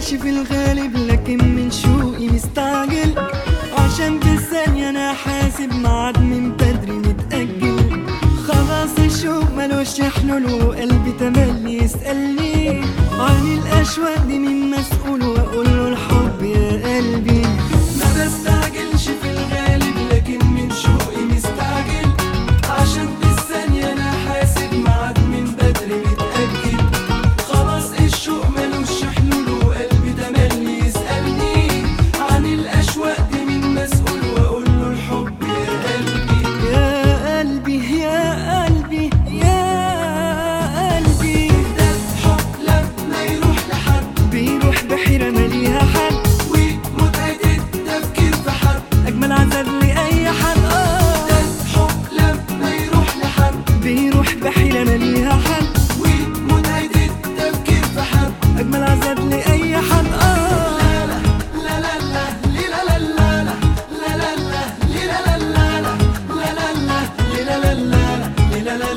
مستعجلش في الغالب لكن من شوقي مستعجل عشان في ثانية انا حاسب ميعاد من بدري متأجل خلاص الشوق ملوش حلول وقلبي تملي يسألني عن الأشواق دي مين مسؤول وأقول له الحب يا قلبي ما بستعجلش في الغالب لكن من شوقي مستعجل عشان في الثانية أنا حاسب ميعاد من بدري متأجل خلاص الشوق ملوش حلول وقلبي تملي يسألني عن الأشواق دي مين مسؤول وأقول له الحب يا قلبي يا قلبي يا قلبي يا قلبي ده الحب لما يروح لحد بيروح بحيرة ماليها حد ومتعة التفكير في حد أجمل عذاب لأي حد آه ده الحب لما يروح لحد بيروح بحيرة ماليها حد ومتعة التفكير في حد أجمل عذاب لأي حد آه لا لا لا لا لا لا لا لا لا لا لا لا لا لا لا لا لا لا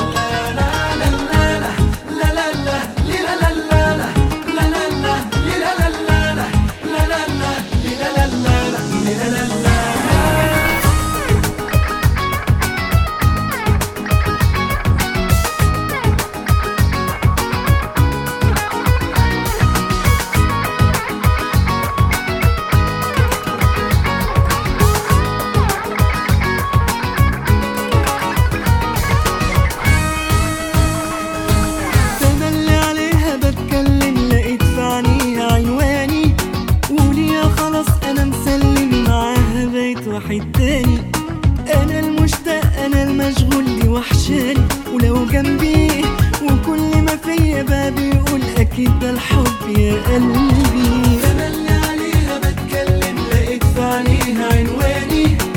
تملي عليها بتكلم لقيت في عينيها عنواني وليا خلاص انا مسلم معاها بيت واحد تاني انا المشتاق انا المشغول دي وحشاني ولو جنبي وكل ما فيا بقى بيقول اكيد ده الحب يا قلبي تملي عليها بتكلم لقيت في عينيها عنواني